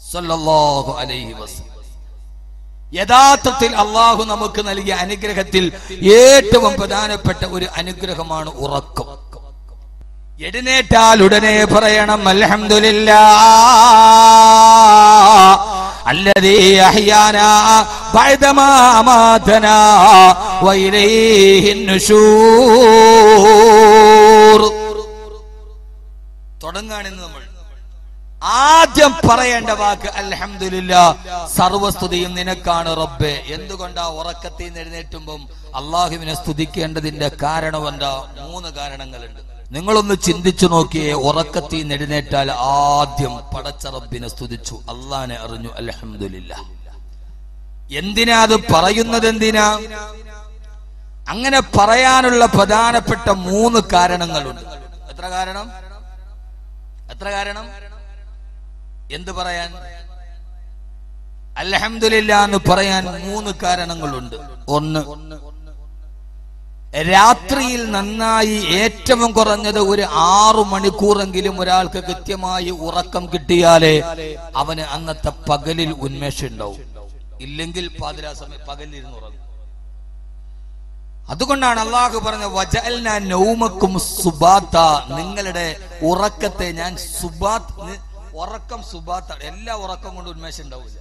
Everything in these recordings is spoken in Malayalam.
സല്ലല്ലാഹു അലൈഹി വസല്ലം യഥാർത്ഥത്തിൽ അള്ളാഹു നമുക്ക് നൽകിയ അനുഗ്രഹത്തിൽ ഏറ്റവും പ്രധാനപ്പെട്ട ഒരു അനുഗ്രഹമാണ് ഉറക്കം എഴുന്നേറ്റാൽ ഉടനെ പറയണം അൽഹംദുലില്ലാ الذي أحيانا بعدما أماتنا وإليه النشور തുടങ്ങാണെന്ന് നമ്മൾ ആദ്യം പറയേണ്ട വാക്ക് അൽഹംദുലില്ല സർവസ്തുതിയും നിനക്കാണ് റബ്ബെ എന്തുകൊണ്ടാ ഉറക്കത്തിൽ നിന്ന് എഴുന്നേറ്റുമ്പം അള്ളാഹുവിനെ സ്തുതിക്കേണ്ടതിന്റെ കാരണം എന്താ മൂന്ന് കാരണങ്ങളുണ്ട് നിങ്ങളൊന്ന് ചിന്തിച്ചു നോക്കിയേ ഉറക്കത്തിൽ നിന്ന് എഴുന്നേറ്റാൽ ആദ്യം പടച്ച റബ്ബിനെ സ്തുതിച്ചു അള്ളാനെ അറിഞ്ഞു അൽഹംദുലില്ല എന്തിനാ അത് പറയുന്നത് എന്തിനാ അങ്ങനെ പറയാനുള്ള പ്രധാനപ്പെട്ട മൂന്ന് കാരണങ്ങളുണ്ട് എത്ര കാരണം എത്ര കാരണം എന്ത് പറയാൻ അൽഹംദുലില്ല എന്ന് പറയാൻ മൂന്ന് കാരണങ്ങളുണ്ട് ഒന്ന് രാത്രിയിൽ നന്നായി ഏറ്റവും കുറഞ്ഞത് ഒരു ആറു മണിക്കൂറെങ്കിലും ഒരാൾക്ക് കൃത്യമായി ഉറക്കം കിട്ടിയാലേ അവന് അന്നത്തെ പകലിൽ ഉന്മേഷം ഉണ്ടാവും ഇല്ലെങ്കിൽ പാതിരാ സമയം പകലിരുന്ന് ഉറങ്ങും അതുകൊണ്ടാണ് അള്ളാഹു പറഞ്ഞ വജൽന നൗമക്കും സുബാത്ത നിങ്ങളുടെ ഉറക്കത്തെ ഞാൻ സുബാത്ത് നി- ഉറക്കം സുബാത്ത എല്ലാ ഉറക്കം കൊണ്ട് ഉന്മേഷം ഉണ്ടാവില്ല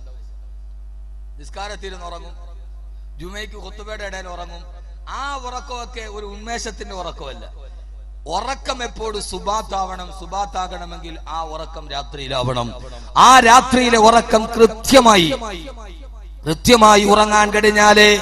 നിസ്കാരത്തിരുന്ന് ഉറങ്ങും ജുമയ്ക്ക് കൊത്തുബയുടെ ഇടയിൽ ഉറങ്ങും ആ ഉറക്കമൊക്കെ ഒരു ഉന്മേഷത്തിന്റെ ഉറക്കമല്ല ഉറക്കം എപ്പോഴും സുബാത്താവണം സുബാത്താകണമെങ്കിൽ ആ ഉറക്കം രാത്രിയിലാവണം ആ രാത്രിയിലെ ഉറക്കം കൃത്യമായി കൃത്യമായി ഉറങ്ങാൻ കഴിഞ്ഞാലേ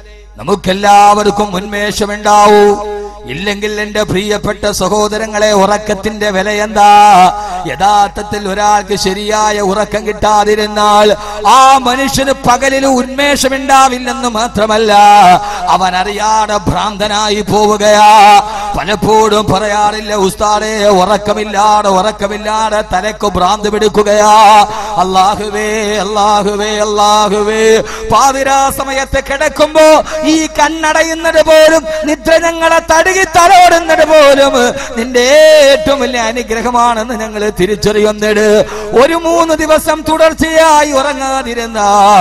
നമുക്കെല്ലാവർക്കും ഉന്മേഷമുണ്ടാവൂ ഇല്ലെങ്കിൽ എന്റെ പ്രിയപ്പെട്ട സഹോദരങ്ങളെ ഉറക്കത്തിന്റെ വില എന്താ യഥാർത്ഥത്തിൽ ഒരാൾക്ക് ശരിയായ ഉറക്കം കിട്ടാതിരുന്നാൽ ആ മനുഷ്യന് പകലിൽ ഉന്മേഷമുണ്ടാവില്ലെന്ന് മാത്രമല്ല അവൻ അറിയാതെ ഭ്രാന്തനായി പോവുകയാ പലപ്പോഴും പറയാറില്ല ഉസ്താദെ ഉറക്കമില്ലാതെ ഉറക്കമില്ലാതെ തലക്ക് ഭ്രാന്ത് പിടിക്കുകയാ അള്ളാഹുവേ അള്ളാഹുവേ അള്ളാഹുവേ പാതിരാ സമയത്ത് കിടക്കുമ്പോ ഈ കണ്ണടയുന്നത് പോലും നിദ്ര ഞങ്ങളെ തടുകി തലോടുന്നത് പോലും നിന്റെ ഏറ്റവും വലിയ അനുഗ്രഹമാണെന്ന് ഞങ്ങൾ തിരിച്ചറിയുന്നത് ഒരു മൂന്ന് ദിവസം തുടർച്ചയായി ഉറങ്ങാതിരുന്ന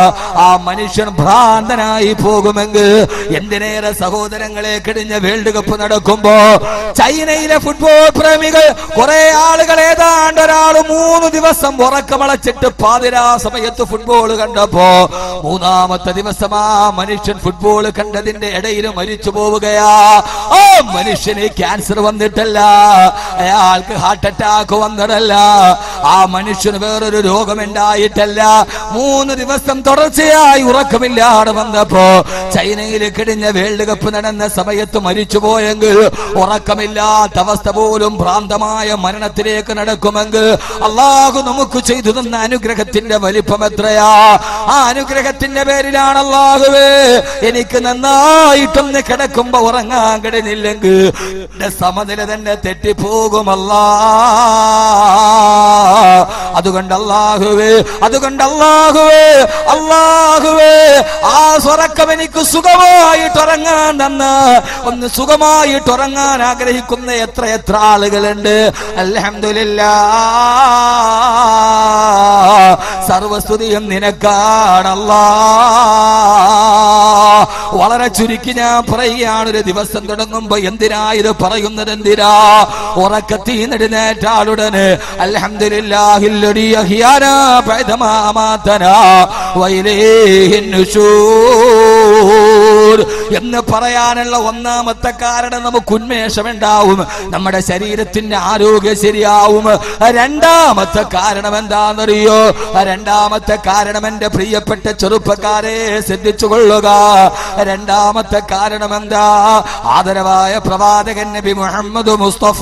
ആ മനുഷ്യൻ ഭ്രാന്തനായി പോകുമെങ്കിൽ എന്തിനേറെ സഹോദരങ്ങളെ കഴിഞ്ഞ വേൾഡ് കപ്പ് നടക്കുമ്പോ ചൈനയിലെ ഫുട്ബോൾ പ്രേമികൾ കുറെ ആളുകൾ ഏതാണ്ട് ഒരാൾ മൂന്ന് ദിവസം ഉറക്കമളച്ചിട്ട് പാതിരാ സമയത്ത് ഫുട്ബോൾ കണ്ടപ്പോ മൂന്നാമത്തെ ദിവസം ആ മനുഷ്യൻ ഫുട്ബോൾ കണ്ടതിന്റെ ഇടയിൽ മരിച്ചു പോവുകയാ ആ മനുഷ്യന് ക്യാൻസർ വന്നിട്ടല്ല അയാൾക്ക് ഹാർട്ട് അറ്റാക്ക് വന്നതല്ല ആ മനുഷ്യന് വേറൊരു രോഗമുണ്ടായിട്ടല്ല മൂന്ന് ദിവസം തുടർച്ചയായി ഉറക്കമില്ലാതെ വന്നപ്പോ ചൈനയിൽ കിടിഞ്ഞ വേൾഡ് കപ്പ് നടന്ന സമയത്ത് മരിച്ചു പോയെങ്കിൽ ഉറക്കമില്ലാത്ത അവസ്ഥ പോലും ഭ്രാന്തമായ മരണത്തിലേക്ക് നടക്കുമെങ്കിൽ അള്ളാഹു നമുക്ക് ചെയ്തു തന്ന അനുഗ്രഹത്തിന്റെ വലിപ്പം എത്രയാ ആ അനുഗ്രഹത്തിന്റെ പേരിലാണ് അള്ളാഹുവേ എനിക്ക് നന്നായിട്ടൊന്ന് കിടക്കുമ്പോ ഉറങ്ങാൻ കഴിഞ്ഞില്ലെങ്കിൽ എന്റെ സമനില തന്നെ തെറ്റിപ്പോകുമല്ലാ അതുകൊണ്ട് അള്ളാഹുവേ അതുകൊണ്ട് അള്ളാഹുവേ അള്ളാഹുവേ ആ സ്വറക്കം എനിക്ക് സുഖമായിട്ട് ഉറങ്ങാൻ തന്ന ഒന്ന് സുഖമായിട്ട് ഉറങ്ങാൻ ആഗ്രഹിക്കുന്ന എത്ര എത്ര ആളുകളുണ്ട് അൽഹംദുലില്ലാ സർവസ്തുതിയും നിനക്കാണല്ലാ വളരെ ചുരുക്കി ഞാൻ പറയുകയാണ് ഒരു ദിവസം തുടങ്ങുമ്പോ എന്തിനാ ഇത് പറയുന്നത് എന്തിനാ ഉറക്കത്തിൽ നെടുന്നേറ്റാളുടന് അൽഹംദുലില്ലാഹില്ലടി അഹിയാനാ ബഅദമാ അമാതനാ വൈലേഹിൻ നുശൂർ എന്ന് പറയാനുള്ള ഒന്നാമത്തെ കാരണം നമുക്ക് ഉന്മേഷമുണ്ടാവും നമ്മുടെ ശരീരത്തിന്റെ ആരോഗ്യം ശരിയാവും രണ്ടാമത്തെ കാരണം എന്താണെന്നറിയോ രണ്ടാമത്തെ കാരണം എന്റെ പ്രിയപ്പെട്ട ചെറുപ്പക്കാരെ ശ്രദ്ധിച്ചു കൊള്ളുക രണ്ടാമത്തെ കാരണം എന്താ ആദരവായ പ്രവാചകൻ നബി മുഹമ്മദ് മുസ്തഫ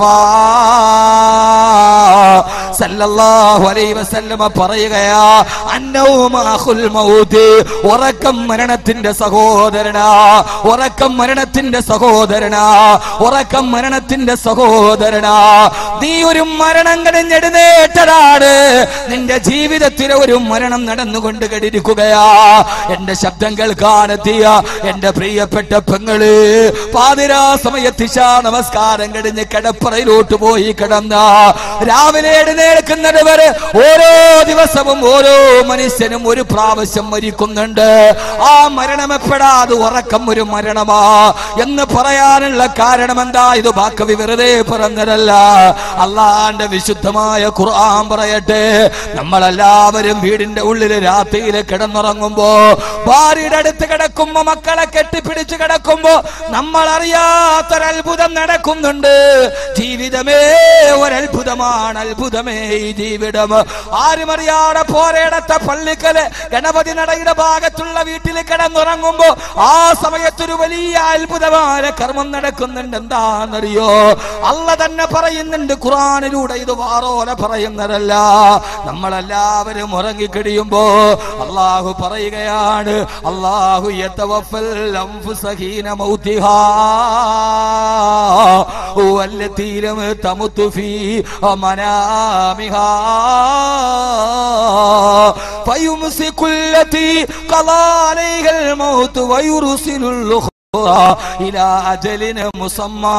സല്ലല്ലാഹു അലൈഹി വസല്ലമ പറയുകയാ അന്നവും അഖുൽ മൗത്ത് ഉറക്കം മരണത്തിന്റെ സഹോദരനാ ഉറക്കം ഉറക്കം മരണത്തിന്റെ സഹോദരനാ ഉറക്കം മരണത്തിന്റെ സഹോദരനാ നീ ഒരു മരണം കഴിഞ്ഞെഴുന്നേറ്റതാണ് നിന്റെ ജീവിതത്തിലെ ഒരു മരണം നടന്നുകൊണ്ട് കടിരിക്കുകയാ എന്റെ ശബ്ദം കേൾക്കാനെത്തിയ എന്റെ പ്രിയപ്പെട്ട പെങ്ങള് പാതിരാ സമയത്ത് ഇശാ നമസ്കാരം കഴിഞ്ഞ് കിടപ്പറയിലോട്ട് പോയി കിടന്ന രാവിലെ എഴുന്നേൽക്കുന്നത് വരെ ഓരോ ദിവസവും ഓരോ മനുഷ്യനും ഒരു പ്രാവശ്യം മരിക്കുന്നുണ്ട് ആ മരണം എപ്പോഴാത് ഉറക്കം ഒരു മരണമാ എന്ന് പറയാനുള്ള കാരണം എന്താ ഇത് ബാക്കവി വെറുതെ പറഞ്ഞതല്ല അള്ളാന്റെ വിശുദ്ധമായ ഖുർആൻ പറയട്ടെ നമ്മളെല്ലാവരും വീടിന്റെ ഉള്ളിൽ രാത്രിയിൽ കിടന്നുറങ്ങുമ്പോ ഭാര്യയുടെ അടുത്ത് കിടക്കുമ്പോ മക്കളെ കെട്ടിപ്പിടിച്ച് കിടക്കുമ്പോ നമ്മൾ അറിയാത്തൊരത്ഭുതം നടക്കുന്നുണ്ട് ജീവിതമേ ഒരത്ഭുതമാണ് അത്ഭുതമേ ഈ ജീവിതം ആരും അറിയാതെ പോരേടത്തെ പള്ളിക്കല് ഗണപതി നടയുടെ ഭാഗത്തുള്ള വീട്ടിൽ കിടന്നുറങ്ങുമ്പോ ആ സമയത്തൊരു വലിയ അത്ഭുതമായ കർമ്മം നടക്കുന്നുണ്ട് എന്താണെന്നറിയോ അല്ല തന്നെ പറയുന്നുണ്ട് ഖുറാനിലൂടെ ഇത് വാറോല പറയുന്നതല്ല നമ്മളെല്ലാവരും ഉറങ്ങിക്കഴിയുമ്പോ അള്ളാഹു പറയുകയാണ് അള്ളാഹു യതവഫൽ അൻഫുസ ഹീന മൗതിഹാ والتي لم تمت في منامها فيمسك التي قضى عليها الموت ويرسل الأخرى إلى أجل مسمى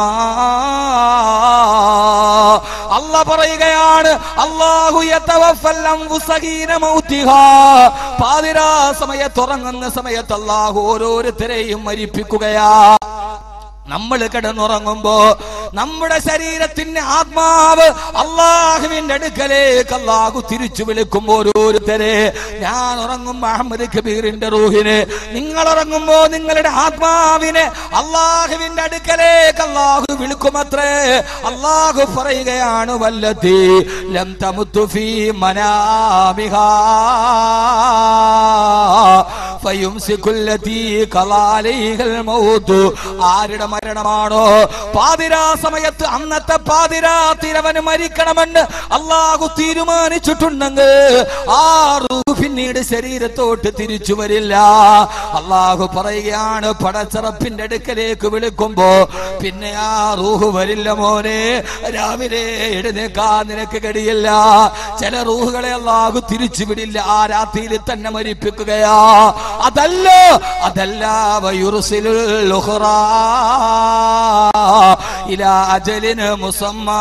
അല്ല പറയുകയാണ് അള്ളാഹു യതവഫൽ അൻഫുസ ഹീന മൗതിഹാ പാതിരാ സമയത്ത് ഉറങ്ങുന്ന സമയത്ത് അള്ളാഹു ഓരോരുത്തരെയും മരിപ്പിക്കുകയാ നമ്മൾ കിടന്നുറങ്ങുമ്പോ നമ്മുടെ ശരീരത്തിന്റെ ആത്മാവ് അള്ളാഹുവിന്റെ അടുക്കലേക്ക് അള്ളാഹു തിരിച്ചു വിളിക്കും ഓരോരുത്തരെ ഞാൻ ഉറങ്ങുമ്പോ അഹമ്മദ് കബീറിന്റെ റൂഹിന് നിങ്ങൾ ഉറങ്ങുമ്പോ നിങ്ങളുടെ ആത്മാവിനെ അള്ളാഹുവിന്റെ അടുക്കലേക്ക് അള്ളാഹു വിളിക്കുമത്രേ അള്ളാഹു പറയുകയാണ് വല്ലത്തി ലം തമുത്തു ഫീ മനാമിഹാ ഫയുംസിക്കുല്ലതീ ഖലാലൈഹൽ മൗത്ത് ആരുടെ മരണമാണോ പാതിരാ സമയത്ത് അന്നത്തെ പാതിരാത്തിരവന് മരിക്കണമെന്ന് അള്ളാഹു തീരുമാനിച്ചിട്ടുണ്ടെങ്കിൽ ആ റൂഹ് പിന്നീട് ശരീരത്തോട്ട് തിരിച്ചു വരില്ല അള്ളാഹു പറയുകയാണ് പടച്ചറപ്പിന്റെ അടുക്കലേക്ക് വിളിക്കുമ്പോ പിന്നെ ആ റൂഹ് വരില്ല മോനെ രാവിലെ എഴുന്നേക്കാൻ നിനക്ക് കഴിയില്ല ചില റൂഹുകളെ അള്ളാഹു തിരിച്ചു വിടില്ല ആ രാത്രിയിൽ തന്നെ മരിപ്പിക്കുകയാ അതല്ല അതല്ല വയുറുസിലുൽ ഉഖ്റാ ഇലാ അജലിന് മുസമ്മാ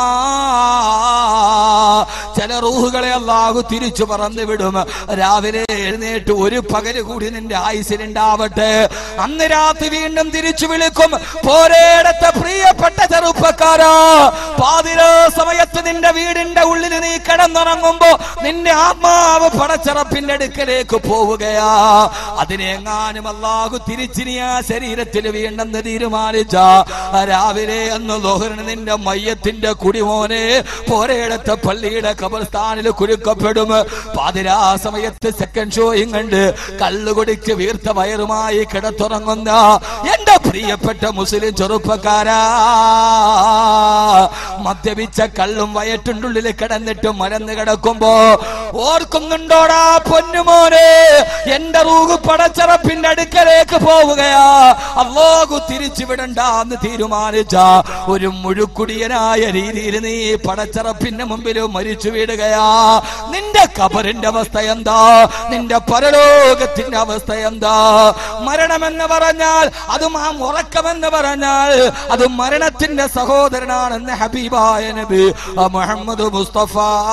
ചില റൂഹുകളെ അള്ളാഹു തിരിച്ചു പറന്നു വിടും രാവിലെ എഴുന്നേറ്റ് ഒരു പകല് കൂടി നിന്റെ ആയുസിനുണ്ടാവട്ടെ അന്ന് രാത്രി വീണ്ടും തിരിച്ചു വിളിക്കും പോരേടത്തെ പ്രിയപ്പെട്ട ചെറുപ്പക്കാരാ പാതിരാ സമയത്ത് നിന്റെ വീടിന്റെ ഉള്ളിൽ നീ കിടന്നുറങ്ങുമ്പോ നിന്റെ ആത്മാവ് പടച്ചറപ്പിന്റെ അടുക്കലേക്ക് പോവുകയാ അതിനെങ്ങാനും അള്ളാഹു തിരിച്ചിനി ആ ശരീരത്തിൽ വീണ്ടെന്ന് തീരുമാനിച്ച രാവിലെ അന്ന് ലോഹറിന് നിന്റെ മയ്യത്തിന്റെ കുടിമോനെ പോരേടത്തെ പള്ളിയുടെ കബർസ്ഥാനിൽ കുരുക്കപ്പെടും പാതിരാ സമയത്ത് സെക്കൻഡ് ഷോയും കണ്ട് കള്ളുകുടിക്ക് വീർത്ത വയറുമായി കിടത്തുറങ്ങുന്ന എന്റെ പ്രിയപ്പെട്ട മുസ്ലിം ചെറുപ്പക്കാരാ മദ്യപിച്ച കള്ളും വയറ്റുണ്ടുള്ളിൽ കിടന്നിട്ട് മരന്ന് കിടക്കുമ്പോ ഓർക്കുന്നുണ്ടോടാ പൊന്നുമോനെ എന്റെ റൂഹ് പടച്ചറപ്പിന്റെ അടുക്കലേക്ക് പോവുകയാ അള്ളാഹു തിരിച്ചു വിടണ്ടെന്ന് തീരുമാനിച്ച ഒരു മുഴുക്കുടിയനായ രീതിയിൽ നീ പടച്ചറപ്പിന്റെ മുമ്പിൽ മരിച്ചു വീടുകയാ നിന്റെ കബറിന്റെ അവസ്ഥ എന്താ നിന്റെ പരലോകത്തിന്റെ അവസ്ഥ എന്താ മരണമെന്ന് പറഞ്ഞാൽ അതും ആ ഉറക്കമെന്ന് പറഞ്ഞാൽ അത് മരണത്തിന്റെ സഹോദരനാണെന്ന് ഹബീബായ നബി മുഹമ്മദ് മുസ്തഫ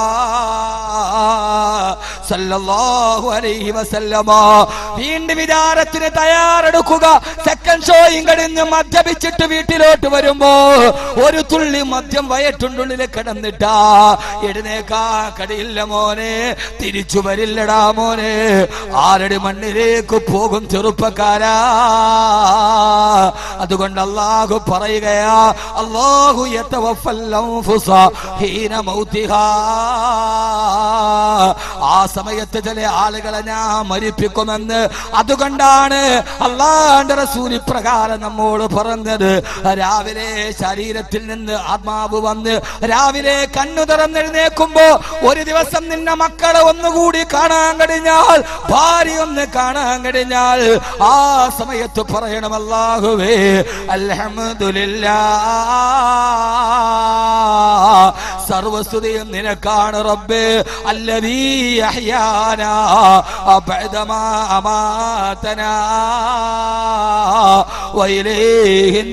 സല്ലല്ലാഹു അലൈഹി വസല്ലമ വീണ്ടും വിചാരത്തിന് തയ്യാറെടുക്കുക സെക്കൻഡ് ഷോയും കഴിഞ്ഞ് മദ്യപിച്ചിട്ട് വീട്ടിലോട്ട് വരുമ്പോ ഒരു തുള്ളി മദ്യം വയറ്റുണ്ടുള്ളിൽ കിടന്നിട്ടാ എഴുന്നേക്കാ കടിയില്ല മോനെ തിരിച്ചു വരില്ലടാ മോനെ ആരടി മണ്ണിലേക്ക് പോകും ചെറുപ്പക്കാരാ അതുകൊണ്ട് അള്ളാഹു പറയുകയാ അള്ളാഹു യതവഫൽ അൻഫുസ ഹീന മൗതിഹാ ആ സമയത്ത് ചില ആളുകളെ ഞാൻ മരിപ്പിക്കുമെന്ന് അതുകൊണ്ടാണ് അള്ളാന്റെ റസൂൽ ഇപ്രകാരം നമ്മോട് പറഞ്ഞത് രാവിലെ ശരീരത്തിൽ നിന്ന് ആത്മാവ് വന്ന് രാവിലെ കണ്ണു തുറന്നെഴുന്നേക്കുമ്പോ ഒരു ദിവസം നിന്നെ മക്കളെ ഒന്നുകൂടി കാണാൻ കഴിഞ്ഞാൽ ഭാര്യ ഒന്ന് കാണാൻ കഴിഞ്ഞാൽ ആ സമയത്ത് പറയണം അല്ലാഹുവേ അൽഹംദുലില്ലാ സർവസ്തുതിയും നിനക്കാണ് റബ്ബേ അല്ലദീ അഹ്യാനാ ബഅദമാ അമാതനാ വഇലൈഹിൻ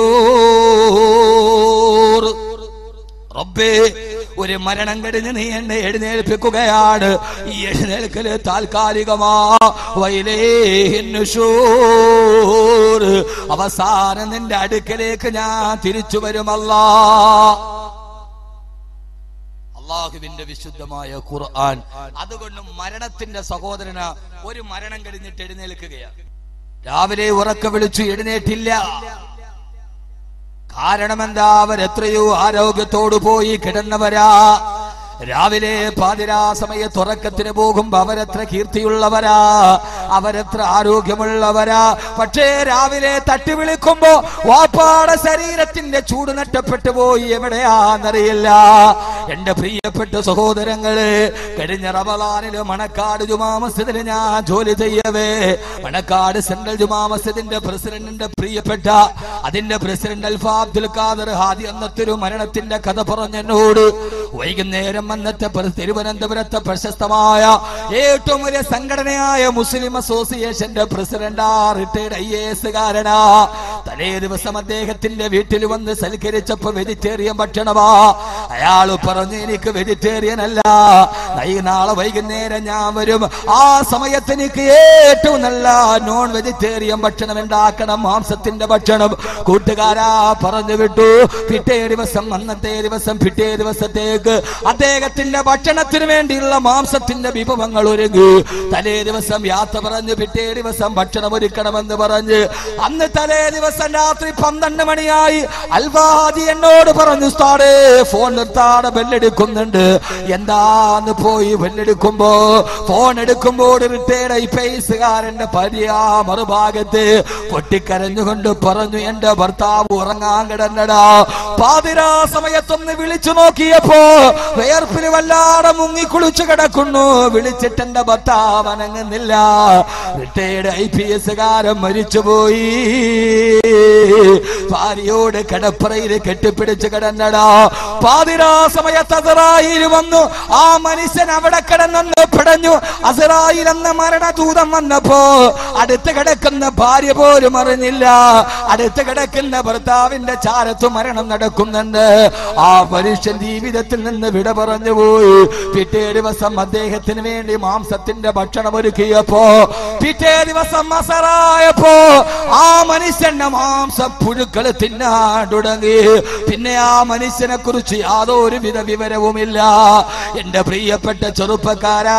നുശൂർ റബ്ബേ ഒരു മരണം കഴിഞ്ഞ് നീ എന്നെ എഴുന്നേൽപ്പിക്കുകയാണ് ഈ എഴുന്നേൽക്കല് താൽക്കാലികമാ വൈലേഹിൻ നുശൂർ. അവസാനം നിന്റെ അടുക്കലേക്ക് ഞാൻ തിരിച്ചു വരുമല്ലാ അള്ളാഹുവിന്റെ വിശുദ്ധമായ ഖുർആൻ അതുകൊണ്ട് മരണത്തിന്റെ സഹോദരന ഒരു മരണം കഴിഞ്ഞിട്ട് എഴുന്നേൽക്കുകയാണ് രാവിലെ ഉറക്ക വിളിച്ചു എഴുന്നേറ്റില്ല കാരണം എന്താ അവരെത്രയോ ആരോഗ്യത്തോടു പോയി കിടന്നവരാ രാവിലെ പാതിരാ സമയത്ത് ഉറക്കത്തിന് പോകുമ്പോ അവരെത്ര കീർത്തിയുള്ളവരാ അവരെത്ര ആരോഗ്യമുള്ളവരാ പക്ഷേ രാവിലെ തട്ടി വിളിക്കുമ്പോ വാപ്പാടെ ശരീരത്തിന്റെ ചൂട് നഷ്ടപ്പെട്ടു പോയി എവിടെയാന്നറിയില്ല എന്റെ പ്രിയപ്പെട്ട സഹോദരങ്ങള് കഴിഞ്ഞ റമലാനില് മണക്കാട് ജുമാ മസ്ജിദിൽ ഞാൻ ജോലി ചെയ്യവേ മണക്കാട് സെൻട്രൽ ജുമാ മസ്ജിദിന്റെ പ്രസിഡന്റിന്റെ പ്രിയപ്പെട്ട അതിന്റെ പ്രസിഡന്റ് അൽഫാ അബ്ദുൽ ഖാദർ ഹാദി അന്നത്തൊരു മരണത്തിന്റെ കഥ പറഞ്ഞെന്നോട് വൈകുന്നേരം അന്നത്തെ പ്ര- തിരുവനന്തപുരത്തെ പ്രശസ്തമായ ഏറ്റവും വലിയ സംഘടനയായ മുസ്ലിം അസോസിയേഷന്റെ പ്രസിഡന്റാ റിട്ടയർഡ് ഐ എ എസ് കാരനാ തലേ ദിവസം അദ്ദേഹത്തിന്റെ വീട്ടിൽ വന്ന് സൽക്കരിച്ചപ്പോ വെജിറ്റേറിയൻ ഭക്ഷണമാ അയാൾ പറഞ്ഞു എനിക്ക് വെജിറ്റേറിയൻ അല്ല ഈ നാളെ വൈകുന്നേരം ഞാൻ വരും ആ സമയത്ത് എനിക്ക് ഏറ്റവും നല്ല നോൺ വെജിറ്റേറിയൻ ഭക്ഷണം ഉണ്ടാക്കണം മാംസത്തിന്റെ ഭക്ഷണം കൂട്ടുകാരാ പറഞ്ഞു വിട്ടു പിറ്റേ ദിവസം അന്നത്തെ ദിവസം പിറ്റേ ദിവസത്തേക്ക് അദ്ദേഹത്തിന്റെ ഭക്ഷണത്തിന് വേണ്ടിയുള്ള മാംസത്തിന്റെ വിഭവങ്ങൾ ഒരുങ്ങി തലേ ദിവസം യാത്ര പറഞ്ഞ് പിറ്റേ ദിവസം ഭക്ഷണം ഒരുക്കണമെന്ന് പറഞ്ഞ് അന്ന് തലേ ദിവസം രാത്രി പന്ത്രണ്ട് മണിയായി അൽവാദി എന്നോട് പറഞ്ഞു സ്ഥാടേ ഫോൺ നിർത്താതെ ബെല്ലെടുക്കുന്നുണ്ട് എന്താന്ന് പോയി ബെല്ലെടുക്കുമ്പോ ഫോൺ എടുക്കുമ്പോൾ റിട്ടയർഡ് ഐ പേസുകാരന്റെ ഭാര്യ മറുഭാഗത്ത് പൊട്ടിക്കരഞ്ഞുകൊണ്ട് പറഞ്ഞു എന്റെ ഭർത്താവ് ഉറങ്ങാൻ കിടന്നടാ പാതിരാ സമയത്തൊന്ന് വിളിച്ചു നോക്കിയപ്പോ വേർപ്പിന് വല്ലാതെ മുങ്ങി കുളിച്ചു കിടക്കുന്നു വിളിച്ചിട്ട് എന്റെ ഭർത്താവ് അനങ്ങുന്നില്ല റിട്ടയർഡ് ഐ പി എസുകാരൻ മരിച്ചുപോയി ഭാര്യയോട് കിടപ്പറയിൽ കെട്ടിപ്പിടിച്ച് കിടന്നടാ പാതിരാ സമയത്ത് അസറായിൽ വന്നു ആ മനുഷ്യൻ അവിടെ കിടന്നു പിടഞ്ഞു അസറായിൽ എന്ന മരണദൂതം വന്നപ്പോ അടുത്ത് കിടക്കുന്ന ഭാര്യ പോലും അറിഞ്ഞില്ല അടുത്ത് കിടക്കുന്ന ഭർത്താവിന്റെ ചാരത്ത് മരണം നടക്കുന്നുണ്ട് ആ മനുഷ്യൻ ജീവിതത്തിൽ നിന്ന് വിട പറഞ്ഞു പോയി പിറ്റേ ദിവസം അദ്ദേഹത്തിന് വേണ്ടി മാംസത്തിന്റെ ഭക്ഷണം ഒരുക്കിയപ്പോ പിറ്റേ ദിവസം മസറായപ്പോ ആ മനുഷ്യന്റെ മാംസ പുഴുക്കൾ തിന്നാൻ തുടങ്ങി പിന്നെ ആ മനുഷ്യനെ കുറിച്ച് യാതൊരു വിധ വിവരവുമില്ല എന്റെ പ്രിയപ്പെട്ട ചെറുപ്പക്കാരാ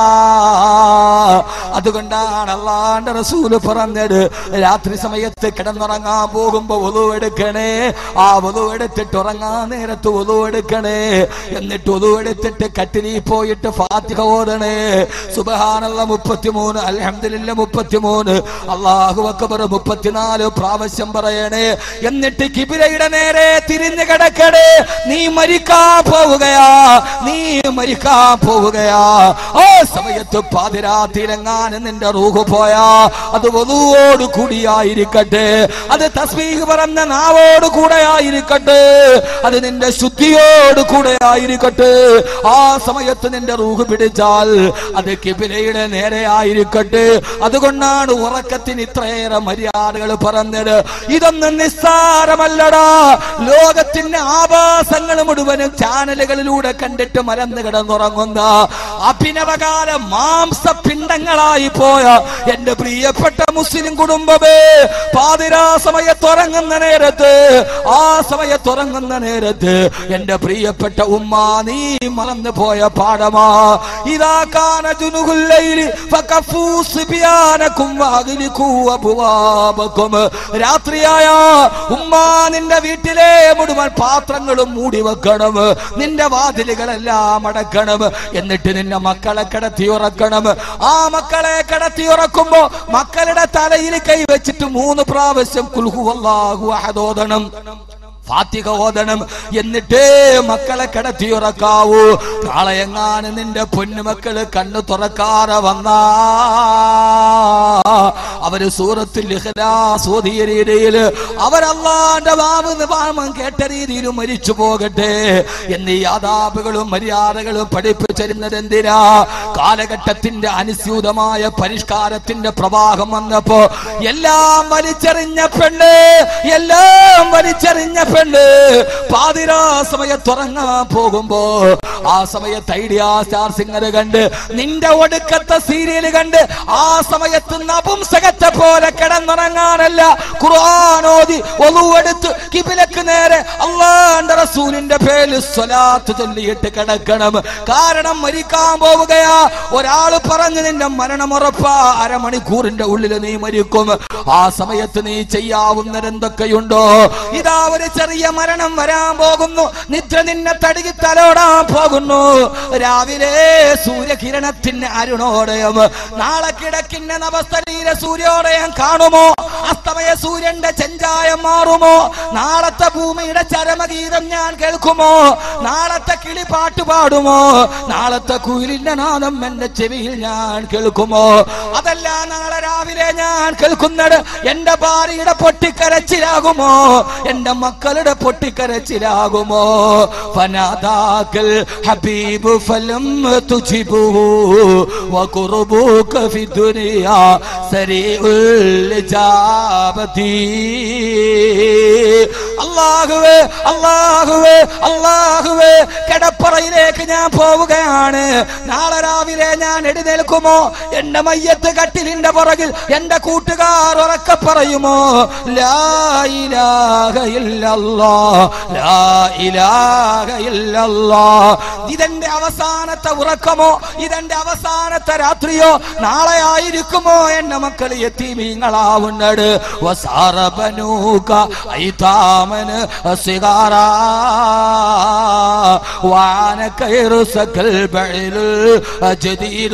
അതുകൊണ്ടാണ് അള്ളാന്റെ റസൂല് പറഞ്ഞത് രാത്രി സമയത്ത് കിടന്നുറങ്ങാൻ പോകുമ്പോ ഒതു എടുക്കണേ ആ ഒതു എടുത്തിട്ട് ഉറങ്ങാൻ നേരത്ത് ഒതു എടുക്കണേ എന്നിട്ട് ഒതു എടുത്തിട്ട് കട്ടിലി പോയിട്ട് ഫാത്തിഹ ഓതണേ സുബഹാനല്ല മുപ്പത്തിമൂന്ന് അൽഹംദുലില്ല മുപ്പത്തിമൂന്ന് അള്ളാഹു അക്ബർ മുപ്പത്തിനാല് പ്രാവശ്യം പറയണേ എന്നിട്ട് കിബിരയുടെ നേരെ തിരിഞ്ഞു കിടക്കണേ നീ മരിക്കാൻ പോവുകയാ നീ മരിക്കാൻ പോവുകയാ ആ സമയത്ത് പാതിരാത്തിരങ്ങാൻ നിന്റെ റൂഹ് പോയാ അത് വധുവോട് കൂടിയായിരിക്കട്ടെ അത് തസ്ബീഹ് പറഞ്ഞ നാവോട് കൂടെ ആയിരിക്കട്ടെ അത് നിന്റെ ശുദ്ധിയോട് കൂടെ ആയിരിക്കട്ടെ ആ സമയത്ത് നിന്റെ റൂഹ് പിടിച്ചാൽ അത് കിബിലയുടെ നേരെ ആയിരിക്കട്ടെ അതുകൊണ്ടാണ് ഉറക്കത്തിന് ഇത്രയേറെ മര്യാദകൾ പറഞ്ഞത് ഇതൊന്നും നിസ്സാരമല്ലടാ ലോകത്തിന്റെ ആവാസങ്ങൾ മുഴുവനും ചാനലുകളിലൂടെ കണ്ടിട്ട് മലന്ന് കിടന്നുറങ്ങുന്ന അഭിനവകാല മാംസ പിണ്ടങ്ങളായി പോയ എന്റെ പ്രിയപ്പെട്ട മുസ്ലിം കുടുംബമേ പാതിരാ സമയത്തുറങ്ങുന്ന നേരത്ത് ആ സമയത്തുറങ്ങുന്ന നേരത്ത് എന്റെ പ്രിയപ്പെട്ട ഉമ്മ നീ മറന്നു പോയ പാഠമാ ഇതാ കാന ജുനുഹുല്ലൈലി ഫകഫൂ സിബിയാനകും വഅഗ്ലികൂ അബ്വാബകും രാത്രിയായ ഉമ്മ നിന്റെ വീട്ടിലെ മുഴുവൻ പാത്രങ്ങളും മൂടി വെക്കണം നിന്റെ വാതിലുകളെല്ലാം അടക്കണം എന്നിട്ട് നിന്റെ മക്കളെ കിടത്തി ഉറക്കണം ആ മക്കളെ കിടത്തി ഉറക്കുമ്പോ മക്കളുടെ തലയിൽ കൈവച്ചിട്ട് മൂന്ന് പ്രാവശ്യം കുൽഹു അല്ലാഹു അഹദ് ഓതണം ഫാത്തിക ഓതണം എന്നിട്ടേ മക്കളെ കിടത്തി ഉറക്കാവൂ നാളെ എങ്ങാനും നിന്റെ പൊന്നുമക്കള് കണ്ണു തുറക്കാതെ വന്നാ അവര് സൂറത്തിൽ ഇഖ്ലാസ് ഓതിയ രീതിയിൽ അവരല്ലാന്റെ വാവ് നിവാമം കേട്ട രീതിയിൽ മരിച്ചു പോകട്ടെ എന്നീ യാതാപുകളും മര്യാദകളും പഠിപ്പിച്ചിരുന്നത് എന്തിനാ കാലഘട്ടത്തിന്റെ അനുസ്യൂതമായ പരിഷ്കാരത്തിന്റെ പ്രവാഹം വന്നപ്പോ എല്ലാം വലിച്ചെറിഞ്ഞ പെണ്ണ് എല്ലാം വലിച്ചെറിഞ്ഞ പെണ്ണ് പാതിരാ സമയത്തുറങ്ങാൻ പോകുമ്പോ ആ സമയത്ത് ഐഡിയ സ്റ്റാർ സിംഗർ കണ്ട് നിന്റെ ഒടുക്കത്തെ സീരിയൽ കണ്ട് ആ സമയത്ത് നപുംസകത്തെ പോലെ കിടന്നുറങ്ങാനല്ല ഖുർആാനോദി ഒലുവെടുത്ത് കിബിലക്ക് നേരെ അള്ളാന്റെ റസൂലിന്റെ പേരിൽ സ്വലാത്ത് ചൊല്ലിയിട്ട് കിടക്കണം കാരണം മരിക്കാൻ പോവുകയാ ഒരാൾ പറഞ്ഞു നിന്റെ മരണം ഉറപ്പാ അരമണിക്കൂറിന്റെ ഉള്ളിൽ നീ മരിക്കും ആ സമയത്ത് നീ ചെയ്യാവുന്നത് എന്തൊക്കെയുണ്ടോ ഇതാ ഒരു ചെറിയ മരണം വരാൻ പോകുന്നു നിദ്ര നിന്നെ തടുകി തലോടാൻ പോകുന്നു രാവിലെ സൂര്യകിരണത്തിന് അരുണോദയം നാളെ കിടക്കിന്റെ നവസ്ഥലീല സൂര്യോദയം കാണുമോ അസ്തമയ സൂര്യന്റെ ചെഞ്ചായം മാറുമോ നാളത്തെ ഭൂമിയുടെ ചരമഗീതം ഞാൻ കേൾക്കുമോ നാളത്തെ കിളി പാട്ട് പാടുമോ നാളത്തെ കുയിലിന്റെ നാദം എന്റെ ചെവിയിൽ ഞാൻ കേൾക്കുമോ അതല്ല നാളെ രാവിലെ ഞാൻ കേൾക്കുന്നത് എന്റെ ഭാര്യയുടെ പൊട്ടിക്കരച്ചിലാകുമോ എന്റെ മക്കളുടെ പൊട്ടിക്കരച്ചിലാകുമോ ഫനാദാക്കൽ ഹബീബ് ഫലം തുജിബു വകുറുബുക ഫി ദുനിയാ സരീഉൽ ജാബതി അല്ലാഹുവേ അല്ലാഹുവേ അല്ലാഹുവേ കിടപ്പറയിലേക്ക് ഞാൻ പോവുകയാണ് നാളെ രാവിലെ ഞാൻ എഴുന്നേൽക്കുമോ എന്റെ മയ്യത്ത് കട്ടിലിന്റെ പുറകിൽ എന്റെ കൂട്ടുകാർ ഉറക്കെ പറയുമോ ലാ ഇലാഹ ഇല്ലല്ലാ ലാ ഇലാഹ ഇല്ലല്ലാ ഇതെന്റെ അവസാനത്തെ ഉറക്കമോ ഇതെന്റെ അവസാനത്തെ രാത്രിയോ നാളെ ആയിരിക്കുമോ എന്റെ മക്കൾ എത്തിമീങ്ങളാവുന്നത് വസാറബനൂക ഐതാമന് സിഗാറാ وعنك يرسك البعيل جديد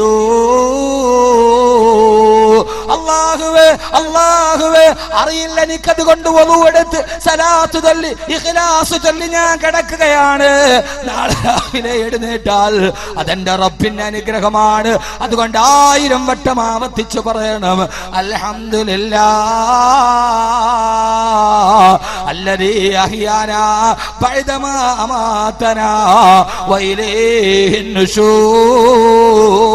അള്ളാഹുവേ അള്ളാഹുവേ അറിയില്ല എനിക്കത് കൊണ്ട് ഒതുവെടുത്ത് സലാത്ത് ചൊല്ലി ഇഖ്ലാസ് ചൊല്ലി ഞാൻ കിടക്കുകയാണ് നാളെ രാവിലെ എഴുന്നേറ്റാൽ അതെന്റെ റബ്ബിന്റെ അനുഗ്രഹമാണ് അതുകൊണ്ട് ആയിരം വട്ടം ആവർത്തിച്ചു പറയണം അൽഹംദുലില്ലാ الذي أحيانا بعدما أماتنا وإليه النشور